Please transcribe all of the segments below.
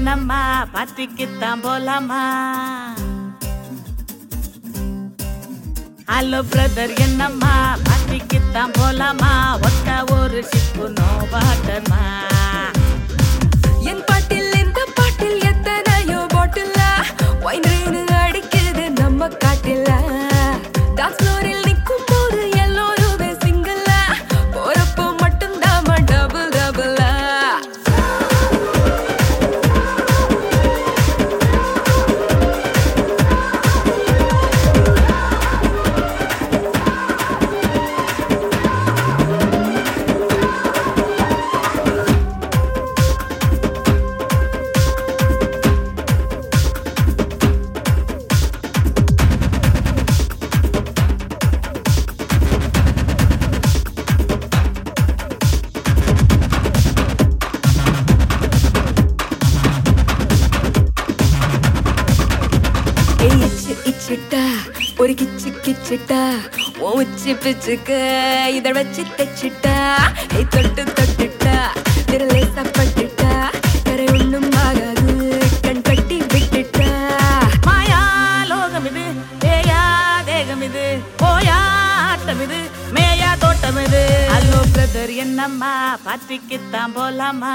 என்னம்மா பார்ட்டிக்குத்தான் போலாமா hello brother என்னம்மா பார்ட்டிக்குத்தான் போலாமா ஒத்த ஒரு ஷிப்பு நோ வாட்டர்மா என் பாட்டில் இந்த பாட்டில் எத்தனையோ பாட்டில் ஒயின் ரெயின் அடிக்குது நம்ம காட்டில் டான்ஸ் ஃப்ளோரில் நிற்கும் போது எல்லோருமே சிங்கிள் போறப்போ மட்டும் தாம டபுள் டபுள் இச்சு இச்சுட்டா ஒரு கிச்சு கிச்சுட்டா ஓ உச்சி பிச்சுக்க இத வச்சு தச்சுட்டா ஐ தொட்டு தொட்டுட்டா திரலே சப்பட்டுட்டா கரை ஒண்ணும் ஆகாது கண் கட்டி விட்டுட்டா மாயா லோகம் இது தேயா தேகம் இது போயா ஆட்டம் இது மேயா தோட்டம் இது ஹலோ பிரதர் என்னம்மா பார்ட்டிக்குத்தான் போலாமா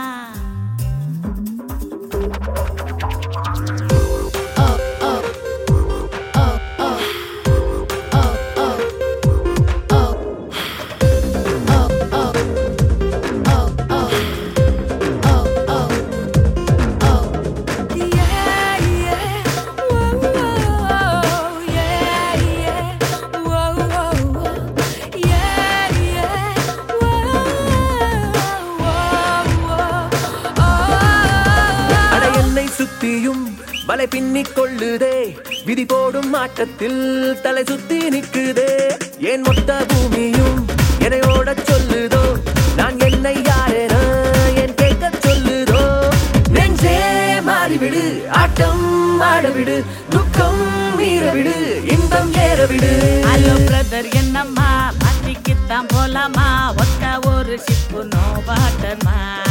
Yeah, yeah. Whoa, whoa. Yeah, yeah. Whoa, whoa, whoa. Yeah, yeah. Whoa, whoa, whoa. Oh. அட என்னை சுத்தியும் வலை பின்னிக் கொள்ளுதே விதி போடும் ஆட்டத்தில் தலை சுத்தி நிக்குதே ஏன் மொத்த பூமியும் என்னை ஓடச் சொல்லுதோ நான் என்னை யாரென என் கேட்க சொல்லுதோ நெஞ்சே மாறிவிடு ஆட்டம் ஆடவிடு துக்கம் மீறவிடு இன்பம் ஏறவிடு ஹலோ பிரதர் என்னம்மா பார்ட்டிக்குத்தான் போலாமா ஒத்த ஒரு ஷிப்பு நோ வாட்டர்மா